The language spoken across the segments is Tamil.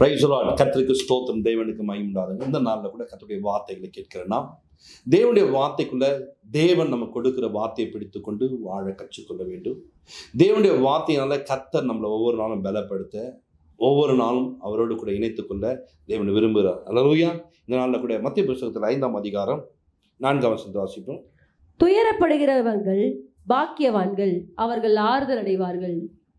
பிரைசலாட் கத்திரிக்கு ஸ்தோத்திரம் தேவனுக்கு மயமுண்டாது இந்த நாளில் கூட கத்தருடைய வார்த்தைகளை கேட்கிறேன்னா தேவனுடைய வார்த்தைக்குள்ள தேவன் நம்ம கொடுக்கிற வார்த்தையை பிடித்து கொண்டு வாழ கற்றுக்கொள்ள வேண்டும் தேவனுடைய வார்த்தையினால கத்தர் நம்மளை ஒவ்வொரு நாளும் பலப்படுத்த ஒவ்வொரு நாளும் அவரோடு கூட இணைத்துக்கொள்ள தேவன் விரும்புகிறார் அல்லவையா இந்த நாளில் கூட மத்திய புஸ்தகத்தில் ஐந்தாம் அதிகாரம் நான்காம் வசனத்தை வாசிப்போம் துயரப்படுகிறவர்கள் பாக்கியவான்கள் அவர்கள் ஆறுதல் அடைவார்கள்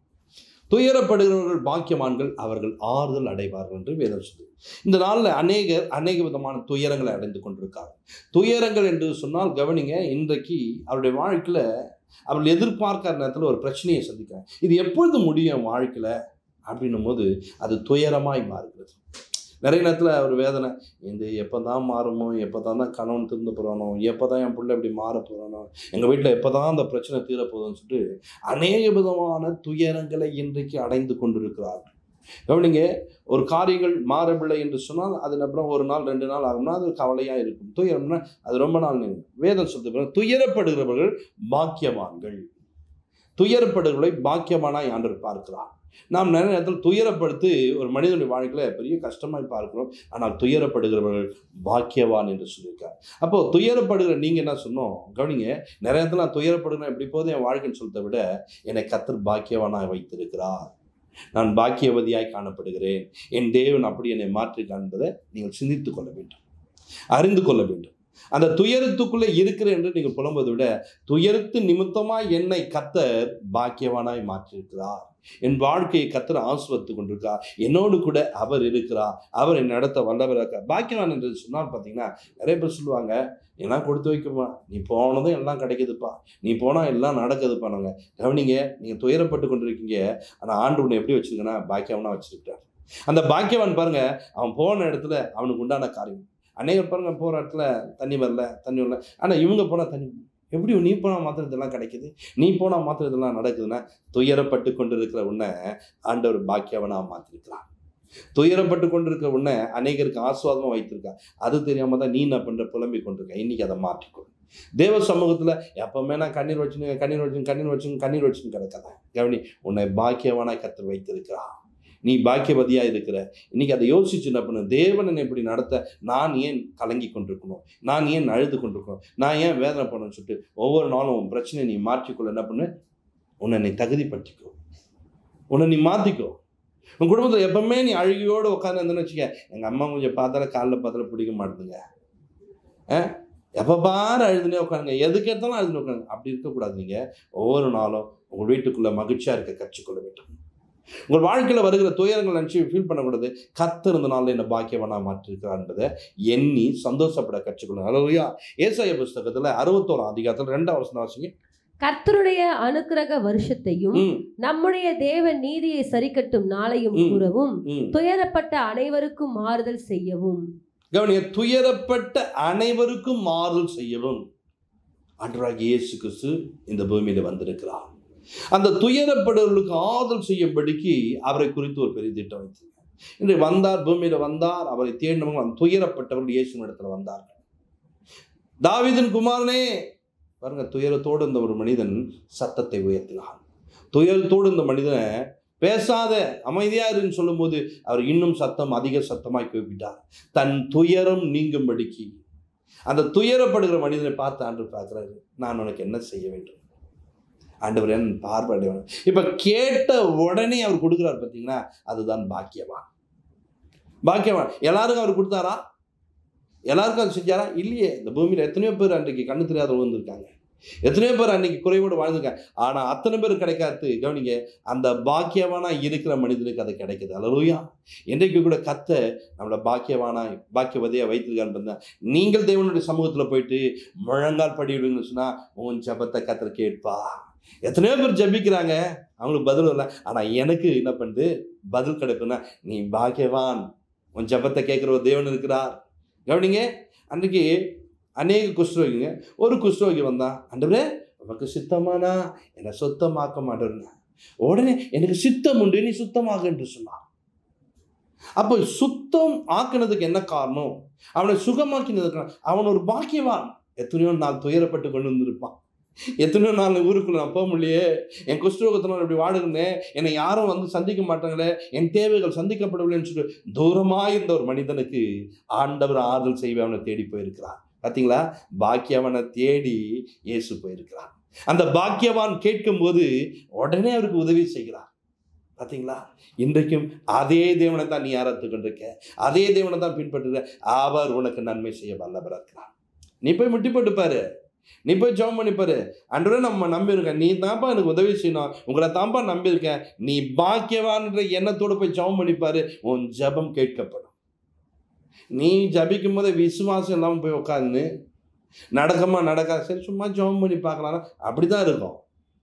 துயரப்படுகிறவர்கள் பாக்கியவான்கள் அவர்கள் ஆறுதல் அடைவார்கள் என்று வேதம் சொல்லுது இந்த நாளில் அநேகர் அநேக விதமான துயரங்களை அடைந்து கொண்டிருக்காங்க துயரங்கள் என்று சொன்னால் கவனிங்க இன்றைக்கு அவருடைய வாழ்க்கையில் அவர்கள் எதிர்பார்க்காத நேரத்தில் ஒரு பிரச்சனையை சந்திக்கிறாங்க இது எப்பொழுது முடியும் என் வாழ்க்கையில் அப்படின்னும் போது அது துயரமாய் மாறுகிறது நிறைய நேரத்தில் அவர் வேதனை இந்த எப்போ தான் மாறுமோ எப்போ தான் தான் கணவன் திருந்த போகிறானோ எப்போ தான் என் பிள்ளை இப்படி மாற போகிறானோ எங்கள் வீட்டில் எப்போ தான் அந்த பிரச்சனை தீரப்போகுதுன்னு சொல்லிட்டு அநேக விதமான துயரங்களை இன்றைக்கு அடைந்து கொண்டிருக்கிறார்கள் கவனிங்க ஒரு காரியங்கள் மாறவில்லை என்று சொன்னால் அது அப்புறம் ஒரு நாள் ரெண்டு நாள் ஆகும்னா அது கவலையாக இருக்கும் துயரம்னா அது ரொம்ப நாள் நிற்கும் வேதம் சொல்றது துயரப்படுகிறவர்கள் பாக்கியவான்கள் துயரப்படுகிறவர்களை பாக்கியமானாய் ஆண்டவர் பார்க்கிறார் நாம் நிறைய நேரத்தில் துயரப்படுத்தி ஒரு மனிதனுடைய வாழ்க்கையில் பெரிய கஷ்டமாய் பார்க்கிறோம் ஆனால் துயரப்படுகிறவர்கள் பாக்கியவான் என்று சொல்லியிருக்கார் அப்போ துயரப்படுகிற நீங்கள் என்ன சொன்னோம் கவனிங்க நிறைய இடத்துல நான் துயரப்படுகிறேன் எப்படி போதும் என் வாழ்க்கைன்னு சொல்றதை விட என்னை கத்தர் பாக்கியவானாய் வைத்திருக்கிறார் நான் பாக்கியவதியாய் காணப்படுகிறேன் என் தேவன் அப்படி என்னை மாற்றிருக்கான் என்பதை நீங்கள் சிந்தித்துக் கொள்ள வேண்டும் அறிந்து கொள்ள வேண்டும் அந்த துயரத்துக்குள்ளே இருக்கிற என்று நீங்கள் புலம்புவதை விட துயரத்து நிமித்தமாய் என்னை கத்தர் பாக்கியவானாய் மாற்றியிருக்கிறார் என் வாழ்க்கையை கத்தர் ஆசுவத்து கொண்டிருக்கிறார் என்னோடு கூட அவர் இருக்கிறார் அவர் என் நடத்த வல்லவர் இருக்கார் பாக்கியவான் என்று சொன்னால் பார்த்தீங்கன்னா நிறைய பேர் சொல்லுவாங்க எல்லாம் கொடுத்து வைக்குமா நீ போனதும் எல்லாம் கிடைக்குதுப்பா நீ போனால் எல்லாம் நடக்குதுப்பா நாங்கள் கவனிங்க நீங்கள் துயரப்பட்டு கொண்டிருக்கீங்க ஆனால் ஆண்டு உன்னை எப்படி வச்சிருக்கனா பாக்கியவனா வச்சிருக்கிறார் அந்த பாக்கியவான் பாருங்க அவன் போன இடத்துல அவனுக்கு உண்டான காரியம் அநேகர் பாருங்க போகிற இடத்துல தண்ணி வரல தண்ணி வரல ஆனால் இவங்க போனால் தண்ணி எப்படி நீ போனால் மாத்திரம் இதெல்லாம் கிடைக்குது நீ போனால் மாத்திரம் இதெல்லாம் நடக்குதுன்னா துயரப்பட்டு கொண்டிருக்கிற உன்னை ஆண்டவர் பாக்கியவனா மாற்றிருக்கிறான் துயரப்பட்டு கொண்டிருக்கிற உன்னை அநேகருக்கு ஆசுவாதமாக வைத்திருக்கா அது தெரியாம தான் நீ என்ன பண்ணுற புலம்பிக் கொண்டிருக்க இன்னைக்கு அதை மாற்றிக்கொள் தேவ சமூகத்தில் எப்பவுமே நான் கண்ணீர் வச்சுன்னு கண்ணீர் வச்சுன்னு கண்ணீர் வச்சுன்னு கண்ணீர் வச்சுன்னு கிடக்காத கவனி உன்னை பாக்கியவானாய் கற்று வைத்திருக்கிறா நீ பாக்கியவதியாக இருக்கிற இன்னைக்கு அதை யோசிச்சு என்ன பண்ணு தேவன் என்னை இப்படி நடத்த நான் ஏன் கலங்கி கொண்டிருக்கணும் நான் ஏன் அழுது கொண்டிருக்கணும் நான் ஏன் வேதனை பண்ணணும்னு சொல்லிட்டு ஒவ்வொரு நாளும் உன் பிரச்சனையை நீ மாற்றிக்கொள்ள என்ன பண்ணு உன்னை நீ தகுதிப்படுத்திக்கோ உன்னை நீ மாற்றிக்கோ உன் குடும்பத்தில் எப்பவுமே நீ அழுகியோடு உட்காந்து இருந்தேன்னு வச்சுக்க எங்கள் அம்மா கொஞ்சம் பார்த்தால காலில் பார்த்தால பிடிக்க மாட்டுதுங்க ஆ எப்போ பாரு அழுதுனே உட்காருங்க எதுக்கு எடுத்தாலும் அழுதுனே உட்காருங்க அப்படி இருக்கக்கூடாது நீங்கள் ஒவ்வொரு நாளும் உங்கள் வீட்டுக்குள்ளே மகிழ்ச்சியாக இருக்க கற்றுக்கொள்ள வேண்டும் உங்கள் வாழ்க்கையில் வருகிற துயரங்கள் நினச்சி ஃபீல் பண்ணக்கூடாது கத்து இருந்த நாளில் என்ன பாக்கியவனா மாற்றிருக்கிறார் என்பதை எண்ணி சந்தோஷப்பட கற்றுக்கொள்ளணும் அழகையா ஏசாய புஸ்தகத்தில் அறுபத்தோராம் அதிகாரத்தில் ரெண்டாம் வருஷம் வாசிங்க கர்த்தருடைய அனுக்கிரக வருஷத்தையும் ம் நம்முடைய தேவன் நீதியை சரிக்கட்டும் நாளையும் ம். கூறவும் ம் துயரப்பட்ட அனைவருக்கும் மாறுதல் செய்யவும் கவனிய துயரப்பட்ட அனைவருக்கும் மாறுதல் செய்யவும் ஆண்டவராகிய இயேசு கிறிஸ்து இந்த பூமியில வந்திருக்கிறார் அந்த துயரப்படுவர்களுக்கு ஆறுதல் செய்யும்படிக்கு அவரை குறித்து ஒரு பெரிய திட்டம் வைத்திருக்கார் இன்று வந்தார் பூமியில வந்தார் அவரை தேடினவங்க அந்த துயரப்பட்டவர்கள் இயேசு இடத்துல வந்தார்கள் தாவீதின் குமாரனே பாருங்க துயரத்தோடு இந்த ஒரு மனிதன் சத்தத்தை உயர்த்தினான் துயரத்தோடு இந்த மனிதனை பேசாத அமைதியா இருன்னு சொல்லும்போது அவர் இன்னும் சத்தம் அதிக சத்தமாய் கூப்பிட்டார் தன் துயரம் நீங்கும்படிக்கு அந்த துயரப்படுகிற மனிதனை பார்த்து ஆண்டு பார்க்குறாரு நான் உனக்கு என்ன செய்ய வேண்டும் ஆண்டவர் என் பார்வையிட வேணும் இப்போ கேட்ட உடனே அவர் கொடுக்குறாரு பார்த்தீங்கன்னா அதுதான் பாக்கியவான் பாக்கியவான் எல்லாருக்கும் அவர் கொடுத்தாரா எல்லாருக்கும் அது செஞ்சாரா இல்லையே இந்த பூமியில் எத்தனையோ பேர் அன்றைக்கு கண்ணு தெரியாதவங்க வந்திருக்காங்க எத்தனையோ பேர் அன்னைக்கு குறைவோடு வாழ்ந்திருக்காங்க ஆனால் அத்தனை பேர் கிடைக்காது கவனிங்க அந்த பாக்கியவானா இருக்கிற மனிதனுக்கு அது கிடைக்குது அல்லலூயா இன்றைக்கு கூட கத்த நம்மளை பாக்கியவானாய் பாக்கியவதையாக வைத்திருக்கான்னு பார்த்தா நீங்கள் தேவனுடைய சமூகத்தில் போயிட்டு முழங்கால் படிவிடுங்கன்னு சொன்னால் உன் ஜபத்தை கத்தர் கேட்பா எத்தனையோ பேர் ஜபிக்கிறாங்க அவங்களுக்கு பதில் இல்லை ஆனால் எனக்கு என்ன பண்ணுது பதில் கிடைக்குன்னா நீ பாக்கியவான் உன் ஜபத்தை கேட்குற ஒரு தேவன் இருக்கிறார் கவனிங்க அன்றைக்கி அநேக குஷ்டரோகிங்க ஒரு குஷ்டரோகி வந்தான் அண்டவரே உனக்கு சித்தமானா என்னை சுத்தமாக்க மாட்டேன்னா உடனே எனக்கு சித்தம் உண்டு நீ சுத்தமாக என்று சொன்னான் அப்போ சுத்தம் ஆக்குனதுக்கு என்ன காரணம் அவனை சுகமாக்கினதுக்கு அவன் ஒரு பாக்கியவான் எத்தனையோ நாள் துயரப்பட்டு கொண்டு வந்திருப்பான் எத்தனையோ நாள் ஊருக்குள்ள நான் போக முடியலையே என் குஷ்டரோகத்தினால் இப்படி வாடுகிறேன் என்னை யாரும் வந்து சந்திக்க மாட்டாங்களே என் தேவைகள் சந்திக்கப்படவில்லைன்னு சொல்லி தூரமாக இருந்த ஒரு மனிதனுக்கு ஆண்டவர் ஆறுதல் செய்வே அவனை தேடி போயிருக்கிறார் பார்த்தீங்களா பாக்கியவனை தேடி இயேசு போயிருக்கிறார் அந்த பாக்கியவான் கேட்கும்போது உடனே அவருக்கு உதவி செய்கிறார் பார்த்தீங்களா இன்றைக்கும் அதே தேவனை தான் நீ ஆராய்த்து கொண்டிருக்க அதே தேவனை தான் பின்பற்றுற அவர் உனக்கு நன்மை செய்ய வல்லவராக இருக்கிறார் நீ போய் முட்டி போட்டு பாரு நீ போய் ஜெபம் பண்ணிப்பாரு அன்றே நம்ம நம்பியிருக்கேன் நீ தான்ப்பா எனக்கு உதவி செய்யணும் உங்களை தான்ப்பா நம்பியிருக்கேன் நீ பாக்கியவான்ற எண்ணத்தோடு போய் ஜெபம் பண்ணிப்பாரு உன் ஜெபம் கேட்கப்படும் நீ ஜபிக்கும் போதே விசுவாசம் இல்லாமல் போய் உட்காந்து நடக்கமா நடக்காது சரி சும்மா ஜெபம் பண்ணி பார்க்கலாம் அப்படி தான் இருக்கும்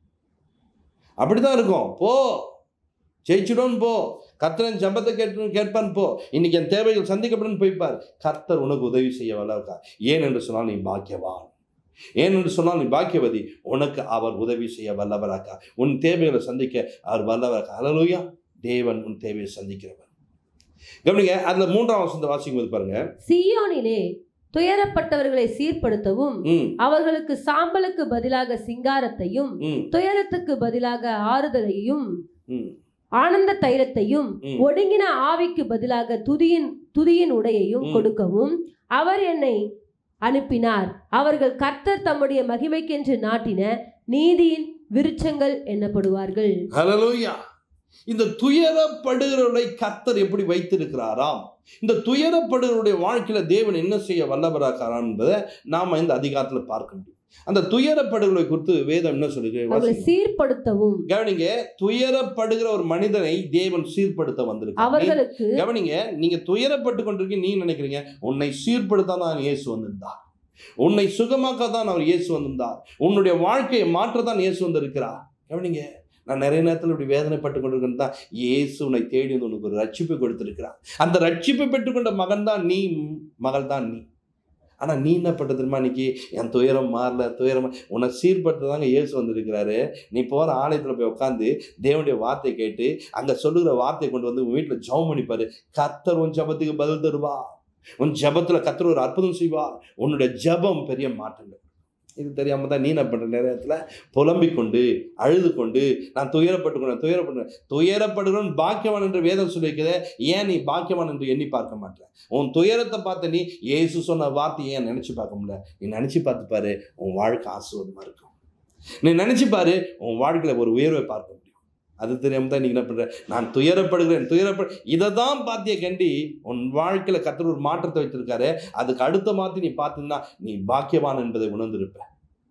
அப்படி தான் இருக்கும் போ ஜெயிச்சிடும் போ கர்த்தரன் ஜபத்தை கேட்டு கேட்பான் போ இன்னைக்கு என் தேவைகள் சந்திக்கப்படும் போய்ப்பார் கர்த்தர் உனக்கு உதவி செய்ய வல்லவர்க்கா ஏன் என்று சொன்னால் நீ பாக்கியவான் ஏன் என்று சொன்னால் நீ பாக்கியவதி உனக்கு அவர் உதவி செய்ய வல்லவராக்கா உன் தேவைகளை சந்திக்க அவர் வல்லவராக்கா அலலூயா தேவன் உன் தேவையை சந்திக்கிறவர் கவனிங்க அதுல மூன்றாம் வசந்த வாசிக்கும் போது பாருங்க சீயோனிலே துயரப்பட்டவர்களை சீர்படுத்தவும் ம் அவர்களுக்கு சாம்பலுக்கு பதிலாக சிங்காரத்தையும் ம் துயரத்துக்கு பதிலாக ஆறுதலையும் ம் ஆனந்த தைலத்தையும் ம். ஒடுங்கின ஆவிக்கு பதிலாக துதியின் துதியின் உடையையும் ம். கொடுக்கவும் அவர் என்னை அனுப்பினார் அவர்கள் கர்த்தர் தம்முடைய மகிமைக்கென்று நாட்டின நீதியின் விருட்சங்கள் என்னப்படுவார்கள் ஹalleluya இந்த துயரப்படுகிறவர்களை கர்த்தர் எப்படி வைத்திருக்கிறாராம் இந்த துயரப்படுகிறவருடைய வாழ்க்கையில தேவன் என்ன செய்ய வல்லவராக்காராம் என்பதை நாம இந்த அதிகாரத்துல பார்க்க முடியும் அந்த துயரப்படுகளை குறித்து வேதம் என்ன சொல்லுது அவர்களை வாசிங்க. சீர்படுத்தவும் கவனிங்க துயரப்படுகிற ஒரு மனிதனை தேவன் சீர்படுத்த வந்திருக்கார் அவர்களுக்கு கவனிங்க நீங்க துயரப்பட்டு கொண்டிருக்கீங்க நீங்க நினைக்கிறீங்க உன்னை சீர்படுத்த தான் இயேசு வந்திருந்தார் உன்னை சுகமாக்க தான் அவர் இயேசு வந்திருந்தார் உன்னுடைய வாழ்க்கையை மாற்ற தான் இயேசு வந்திருக்கிறார் கவனிங்க நான் நிறைய நேரத்தில் இப்படி வேதனைப்பட்டு கொண்டிருக்கேன் தான் இயேசு உன்னை தேடி வந்து உனக்கு ஒரு ரட்சிப்பை கொடுத்திருக்கிறார் அந்த ரட்சிப்பை பெற்றுக்கொண்ட மகன் தான் நீ மகள் தான் நீ ஆனால் நீ என்ன பண்ண தெரியுமா இன்னைக்கு என் துயரம் மாறல துயரம் மா- உன்னை சீர்படுத்த தாங்க இயேசு வந்திருக்கிறாரு நீ போகிற ஆலயத்தில் போய் உட்காந்து தேவனுடைய வார்த்தை கேட்டு அங்கே சொல்லுகிற வார்த்தையை கொண்டு வந்து உன் வீட்டில் ஜெபம் பண்ணிப்பாரு கர்த்தர் உன் ஜெபத்துக்கு பதில் தருவா உன் ஜெபத்தில் கர்த்தர் ஒரு அற்புதம் செய்வார் உன்னுடைய ஜெபம் பெரிய மாற்றங்கள் இது தெரியாம தான் நீ என்ன பண்ற நேரத்தில் புலம்பிக் கொண்டு அழுது கொண்டு நான் துயரப்பட்டு கொண்டேன் துயரப்பட்டு துயரப்படுகிறவன் பாக்கியவான் என்று வேதம் சொல்லியிருக்கிறதே ஏன் நீ பாக்கியவான் என்று எண்ணி பார்க்க மாட்டேன் உன் துயரத்தை பார்த்த நீ இயேசு சொன்ன வார்த்தையை ஏன் நினைச்சு பார்க்க முடியல நீ நினைச்சு பார்த்து பாரு உன் வாழ்க்கை ஆசுவதமா இருக்கும் நீ நினைச்சு பாரு உன் வாழ்க்கையில ஒரு உயர்வை பார்க்க முடியும் அது தெரியாம தான் நீங்க என்ன பண்ற நான் துயரப்படுகிறேன் துயரப்படு இதை தான் பார்த்திய கண்டி உன் வாழ்க்கையில கத்தர் ஒரு மாற்றத்தை வைத்திருக்காரு அதுக்கு அடுத்த மாத்தி நீ பார்த்தீங்கன்னா நீ பாக்கியவான் என்பதை உணர்ந்திருப்ப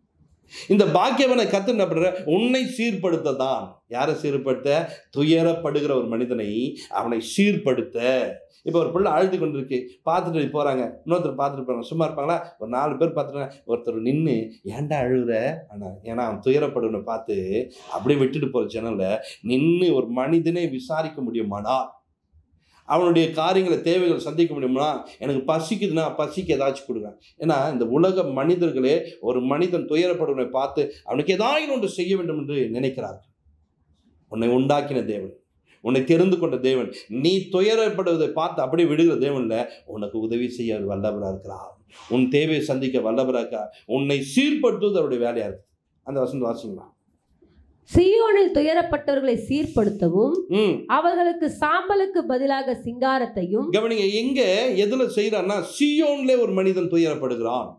இந்த பாக்கியவனை கத்து என்ன பண்ற உன்னை சீர்படுத்த தான் யாரை சீர்படுத்த துயரப்படுகிற ஒரு மனிதனை அவனை சீர்படுத்த இப்போ ஒரு பிள்ளை அழுது கொண்டிருக்கு பார்த்துட்டு போறாங்க இன்னொருத்தர் பார்த்துட்டு போறாங்க சும்மா இருப்பாங்களா ஒரு நாலு பேர் பார்த்துட்டு ஒருத்தர் நின்று ஏன்டா அழுகுற ஆனால் ஏன்னா அவன் துயரப்படுவனை பார்த்து அப்படியே விட்டுட்டு போகிற ஜன்னல்ல நின்று ஒரு மனிதனை விசாரிக்க முடியுமாடா அவனுடைய காரியங்களை தேவைகளை சந்திக்க முடியுமா எனக்கு பசிக்குதுன்னா பசிக்கு ஏதாச்சும் கொடுங்க ஏன்னா இந்த உலக மனிதர்களே ஒரு மனிதன் துயரப்படுவனை பார்த்து அவனுக்கு ஏதாவது ஒன்று செய்ய வேண்டும் என்று நினைக்கிறார்கள் உன்னை உண்டாக்கின தேவன் உன்னை தெரிந்து கொண்ட தேவன் நீ துயரப்படுவதை பார்த்து அப்படியே விடுகிற தேவன்ல உனக்கு உதவி செய்ய அவர் வல்லவராக இருக்கிறார் உன் தேவையை சந்திக்க வல்லவராக இருக்கிறார் உன்னை சீர்படுத்துவது அவருடைய வேலையா இருக்கு அந்த வசந்த வாசிங்களா சீயோனில் துயரப்பட்டவர்களை சீர்படுத்தவும் ம் அவர்களுக்கு சாம்பலுக்கு பதிலாக சிங்காரத்தையும் கவனிங்க எங்க எதுல செய்யறான்னா சியோன்ல ஒரு மனிதன் துயரப்படுகிறான்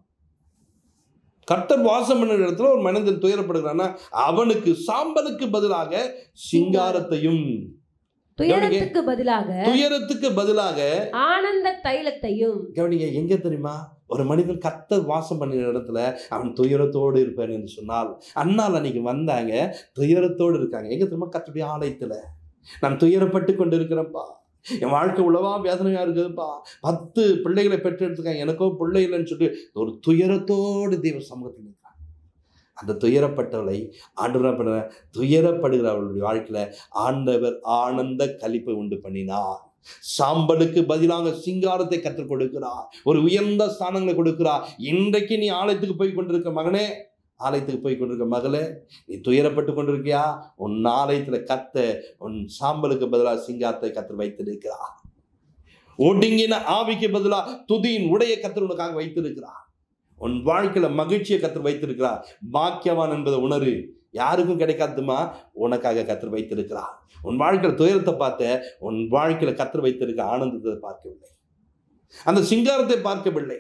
கர்த்தர் வாசம் பண்ணுற இடத்துல ஒரு மனிதன் துயரப்படுகிறான்னா அவனுக்கு சாம்பலுக்கு பதிலாக சிங்காரத்தையும் துயரத்துக்கு பதிலாக துயரத்துக்கு பதிலாக ஆனந்த தைலத்தையும் கவனிங்க எங்க தெரியுமா ஒரு மனிதன் கர்த்தர் வாசம் பண்ணுற இடத்துல அவன் துயரத்தோடு இருப்பான் என்று சொன்னால் அண்ணால் அன்னைக்கு வந்தாங்க துயரத்தோடு இருக்காங்க எங்க தெரியுமா கர்த்தருடைய ஆலயத்துல நான் துயரப்பட்டு கொண்டு இருக்கிறேன்ப்பா என் வாழ்க்கை உழவா வேதனையா இருக்குதுப்பா பத்து பிள்ளைகளை பெற்றெடுத்துக்காங்க எனக்கோ பிள்ளை இல்லைன்னு சொல்லிட்டு ஒரு துயரத்தோடு தெய்வ சமூகத்தில் இருக்கிறான் அந்த துயரப்பட்டவளை ஆண்டவர் என்ன பண்ற துயரப்படுகிற அவளுடைய வாழ்க்கையில ஆண்டவர் ஆனந்த கலிப்பை உண்டு பண்ணினார் சாம்பலுக்கு பதிலாக சிங்காரத்தை கற்றுக் கொடுக்கிறார் ஒரு உயர்ந்த ஸ்தானங்களை கொடுக்கிறார் இன்றைக்கு நீ ஆலயத்துக்கு போய் கொண்டிருக்க மகனே ஆலயத்துக்கு போய் கொண்டிருக்க மகளே நீ துயரப்பட்டு கொண்டிருக்கியா உன் ஆலயத்துல கத்த உன் சாம்பலுக்கு பதிலாக சிங்காரத்தை கத்தர் வைத்திருக்கிறார் ஒடுங்கின ஆவிக்கு பதிலாக துதியின் உடைய கத்தர் உனக்காக வைத்திருக்கிறார் உன் வாழ்க்கையில மகிழ்ச்சியை கத்தர் வைத்திருக்கிறார் பாக்கியவான் என்பதை உணரு யாருக்கும் கிடைக்காதுமா உனக்காக கத்தர் வைத்திருக்கிறார் உன் வாழ்க்கையில துயரத்தை பார்த்த உன் வாழ்க்கையில கத்தர் வைத்திருக்க ஆனந்தத்தை பார்க்கவில்லை அந்த சிங்காரத்தை பார்க்கவில்லை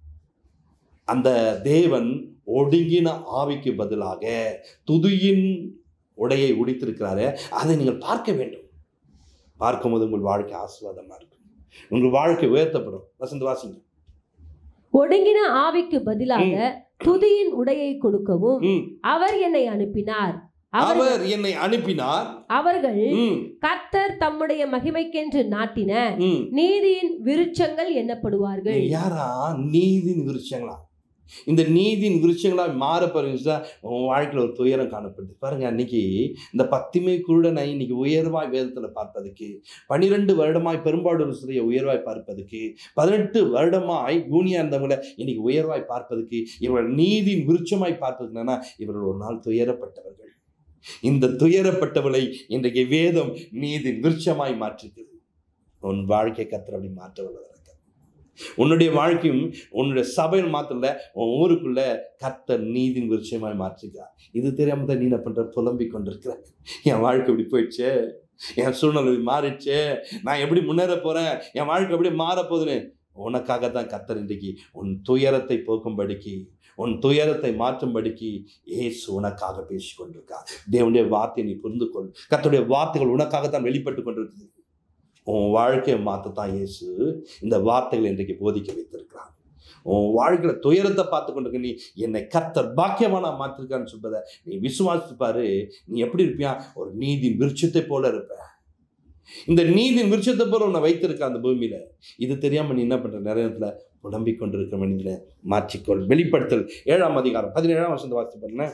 அந்த தேவன் ஒடுங்கின ஆவிக்கு பதிலாக துதியின் உடையை உடித்திருக்கிறாரே அதை நீங்கள் பார்க்க வேண்டும் பார்க்கும்போது உங்கள் வாழ்க்கை ஆசீர்வாதமா இருக்கும் உங்கள் வாழ்க்கை உயர்த்தப்படும் வசந்த வாசிங்க ஒடுங்கின ஆவிக்கு பதிலாக துதியின் உடையை கொடுக்கவும் ம். அவர் என்னை அனுப்பினார் அவர்கள் அவர் என்னை அனுப்பினார் அவர்கள் ம், கர்த்தர் தம்முடைய மகிமைக்கென்று நாட்டின ம். நீதியின் விருட்சங்கள் எண்ணப்படுவார்கள் நீ யாரா நீதியின் விருட்சங்களா இந்த நீதியின் விருட்சங்களா மாற பாருங்க உன் வாழ்க்கையில் ஒரு துயரம் காணப்படுது பாருங்க அன்னைக்கு இந்த பத்திமை குருடனை இன்னைக்கு உயர்வாய் வேதத்துல பார்ப்பதுக்கு பனிரெண்டு வருடமாய் பெரும்பாடு சிறைய உயர்வாய் பார்ப்பதுக்கு பதினெட்டு வருடமாய் கூனியா இருந்தவங்கள இன்னைக்கு உயர்வாய் பார்ப்பதுக்கு இவர்கள் நீதியின் விருட்சமாய் பார்ப்பதுக்கு என்னன்னா இவர்கள் ஒரு நாள் துயரப்பட்டவர்கள் இந்த துயரப்பட்டவளை இன்றைக்கு வேதம் நீதியின் விருட்சமாய் மாற்றுகிறது உன் வாழ்க்கை கத்திர அப்படி மாற்ற வல்லவராக உன்னுடைய வாழ்க்கையும் உன்னுடைய சபையில் மாத்திரல உன் ஊருக்குள்ள கர்த்தர் நீதியின் விருட்சமாய் மாற்றிருக்கார் இது தெரியாம தான் நீ என்ன பண்ற புலம்பிக் கொண்டிருக்கிற என் வாழ்க்கை இப்படி போயிடுச்சு என் சூழ்நிலை இப்படி மாறிடுச்சு நான் எப்படி முன்னேற போறேன் என் வாழ்க்கை எப்படி மாற போகுதுன்னு உனக்காக தான் கர்த்தர் இன்றைக்கு உன் துயரத்தை போக்கும்படிக்கு உன் துயரத்தை மாற்றும்படிக்கு இயேசு உனக்காக பேசி கொண்டிருக்கார் தேவனுடைய வார்த்தையை நீ புரிந்து கொள் கர்த்தருடைய வார்த்தைகள் உனக்காகத்தான் வெளிப்பட்டு கொண்டிருக்குது உன் வாழ்க்கையை மாற்றத்தான் இயேசு இந்த வார்த்தைகளை இன்றைக்கு போதிக்க வைத்திருக்கிறார் உன் வாழ்க்கையில துயரத்தை பார்த்து கொண்டிருக்க நீ என்னை கர்த்தர் பாக்கியமானா மாற்றிருக்கான்னு சொல்றத நீ விசுவாசித்து பாரு நீ எப்படி இருப்பியா ஒரு நீதியின் விருட்சத்தை போல இருப்ப இந்த நீதியின் விருட்சத்தை போல உன்னை வைத்திருக்க அந்த பூமியில இது தெரியாம நீ என்ன பண்ற நிறைய இடத்துல புலம்பிக் கொண்டிருக்க மனிதனை மாற்றிக்கொள் வெளிப்படுத்தல் ஏழாம் அதிகாரம் பதினேழாம் வருஷத்தை வாசித்து பாருங்க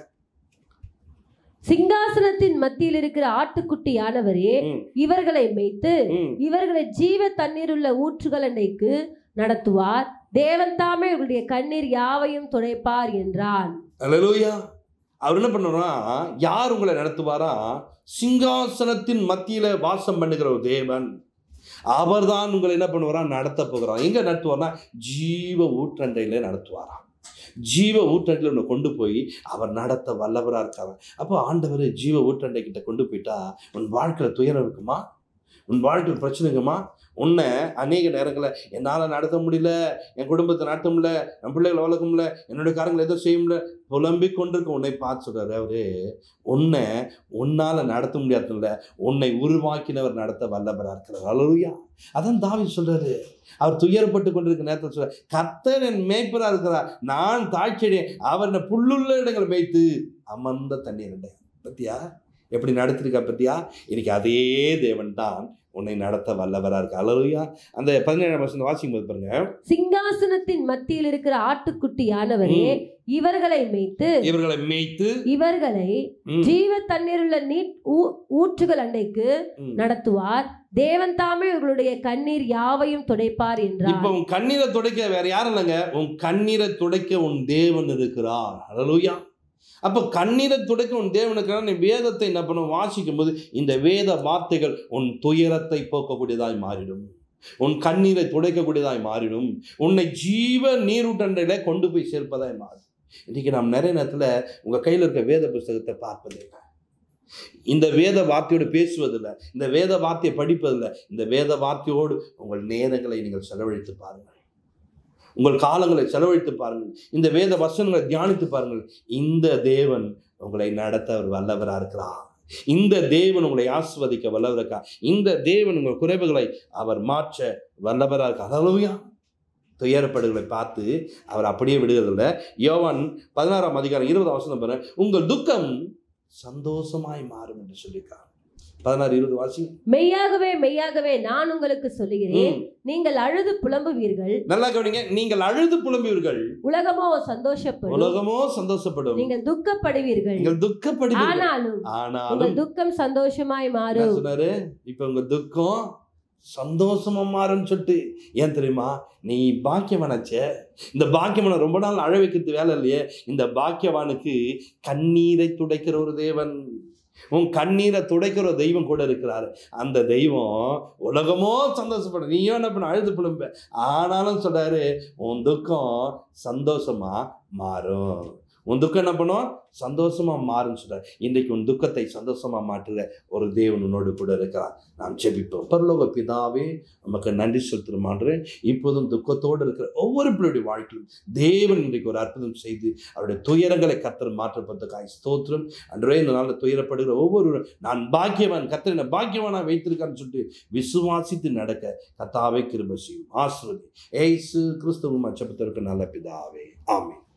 சிங்காசனத்தின் மத்தியில் இருக்கிற ஆட்டுக்குட்டியானவரே ம், இவர்களை மேய்த்து ம். இவர்களை ஜீவ தண்ணீருள்ள ஊற்றுகள் அன்னைக்கு நடத்துவார் தேவன் தாமே இவர்களுடைய கண்ணீர் யாவையும் துடைப்பார் என்றான் அல்லேலூயா அவர் என்ன பண்ணுறா யார் உங்களை நடத்துவாரா சிங்காசனத்தின் மத்தியில வாசம் பண்ணுகிற ஒரு தேவன் அவர்தான் உங்களை என்ன பண்ணுவாரா நடத்த போகிறார் எங்க நடத்துவார்னா ஜீவ ஊற்றண்டையில நடத்துவாராம் ஜீவ ஊற்றண்டையில உன்னை கொண்டு போய் அவர் நடத்த வல்லவரா இருக்காரு அப்போ ஆண்டவர் ஜீவ ஊற்றண்டை கிட்ட கொண்டு போயிட்டா உன் வாழ்க்கையில துயரம் இருக்குமா உன் வாழ்க்கையில் பிரச்சனை இருக்குமா உன்னை அநேக நேரங்களில் என்னால் நடத்த முடியல என் குடும்பத்தை நடத்த முடியல என் பிள்ளைகளை வளர்க்க முடியல என்னுடைய காரங்களை எதுவும் செய்ய முடியல புலம்பிக் கொண்டிருக்க உன்னை பார்த்து சொல்றாரு அவரு உன்னை உன்னால நடத்த முடியாதுல்ல உன்னை உருவாக்கினவர் நடத்த வல்லவரா இருக்கிறார் அலலுயா அதான் தாவி சொல்றாரு அவர் துயரப்பட்டு கொண்டிருக்க நேரத்தில் சொல்ற கர்த்தர் என் மேய்ப்பரா இருக்கிறார் நான் தாழ்ச்சியடையேன் அவர் என்னை புல்லுள்ள இடங்களை மேய்த்து அமர்ந்த தண்ணீர் பத்தியா எப்படி நடத்திருக்கா பத்தியா இன்னைக்கு அதே தேவன் தான் உன்னை நடத்த வல்லவரா இருக்கு அலலுயா அந்த பதினேழாம் வருஷம் வாசிக்கும் போது பாருங்க சிங்காசனத்தின் மத்தியில் இருக்கிற ஆட்டுக்குட்டியானவரே ம். இவர்களை மேய்த்து இவர்களை மேய்த்து இவர்களை ம், ஜீவ தண்ணீருள்ள நீட் ஊ- ஊற்றுகள் அண்டைக்கு ம். நடத்துவார் தேவன் தாமே இவர்களுடைய கண்ணீர் யாவையும் துடைப்பார் என்றார் இப்ப உன் கண்ணீரை துடைக்க வேற யாரும் இல்லைங்க உன் கண்ணீரை துடைக்க உன் தேவன் இருக்கிறார் அலலுயா அப்ப கண்ணீரை துடைக்க உன் தேவன் இருக்கிறார் நீ வேதத்தை என்ன பண்ணும் வாசிக்கும் போது இந்த வேத வார்த்தைகள் உன் துயரத்தை போக்கக்கூடியதாய் மாறிடும் உன் கண்ணீரை துடைக்கக்கூடியதாய் மாறிடும் உன்னை ஜீவ நீரூட்டண்டையில கொண்டு போய் சேர்ப்பதாய் மாறும் இன்னைக்கு நாம் நிறைய நேரத்துல உங்க கையில இருக்க வேத புஸ்தகத்தை பார்ப்பதில்லை இந்த வேத வார்த்தையோடு பேசுவதில்லை இந்த வேத வார்த்தையை படிப்பதில்லை இந்த வேத வார்த்தையோடு உங்கள் நேரங்களை நீங்கள் செலவழித்து பாருங்கள் உங்கள் காலங்களை செலவழித்து பாருங்கள் இந்த வேத வசனங்களை தியானித்து பாருங்கள் இந்த தேவன் உங்களை நடத்த அவர் வல்லவரா இருக்கிறார் இந்த தேவன் உங்களை ஆஸ்வதிக்க வல்லவரா இருக்கா இந்த தேவன் உங்கள் குறைவுகளை அவர் மாற்ற வல்லவரா இருக்கா அலலுயா துயரப்படுகளை பார்த்து அவர் அப்படியே விடுகிறதில்ல யோவான் பதினாறாம் அதிகாரம் இருபதாம் வசனம் பாருங்க உங்கள் துக்கம் சந்தோஷமாய் மாறும் என்று சொல்லியிருக்கார் பதினாறு இருபது வாசி மெய்யாகவே மெய்யாகவே நான் உங்களுக்கு சொல்லுகிறேன் ம். நீங்கள் அழுது புலம்புவீர்கள் நல்லா கவனிங்க நீங்கள் அழுது புலம்புவீர்கள் உலகமோ சந்தோஷப்படும் உலகமோ சந்தோஷப்படும் நீங்கள் துக்கப்படுவீர்கள் நீங்கள் துக்கப்படுவீர்கள் ஆனாலும் ஆனாலும் உங்கள் துக்கம் சந்தோஷமாய் என்ன மாறும் சொன்னாரு இப்ப உங்க துக்கம் சந்தோஷமா மாறும்னு சொல்லிட்டு ஏன் தெரியுமா நீ பாக்கியவானாச்சே இந்த பாக்கியவானை ரொம்ப நாள் அழ வைக்கிறது வேலை இல்லையே இந்த பாக்கியவானுக்கு கண்ணீரை துடைக்கிற ஒரு தேவன் உன் கண்ணீரை துடைக்கிற ஒரு தெய்வம் கூட இருக்கிறாரு அந்த தெய்வம் உலகமோ சந்தோஷப்படும் நீயும் என்ன பண்ண அழுது புலம்ப ஆனாலும் சொல்றாரு உன் துக்கம் சந்தோஷமா மாறும் உன் துக்கம் என்ன பண்ணும் சந்தோஷமா மாறும்னு சொல்றாரு இன்றைக்கு உன் துக்கத்தை சந்தோஷமா மாற்றுற ஒரு தேவன் உன்னோடு கூட இருக்கிறார் நாம் ஜெபிப்போம் பரலோக பிதாவே நமக்கு நன்றி செலுத்துறமான்றேன் இப்போதும் துக்கத்தோடு இருக்கிற ஒவ்வொரு பிள்ளையுடைய வாழ்க்கையிலும் தேவன் இன்றைக்கு ஒரு அற்புதம் செய்து அவருடைய துயரங்களை கத்தர் மாற்றப்பட்டதுக்காய் ஸ்தோத்திரம் அன்றே இந்த நாளில் துயரப்படுகிற ஒவ்வொரு நான் பாக்கியவான் கத்தர் என்ன பாக்கியவானா வைத்திருக்கான்னு சொல்லிட்டு விசுவாசித்து நடக்க கத்தாவே கிருப செய்யும் ஆசிர்வதி ஏசு கிறிஸ்துவும் அச்சப்பத்திற்கு நல்ல பிதாவே ஆமென்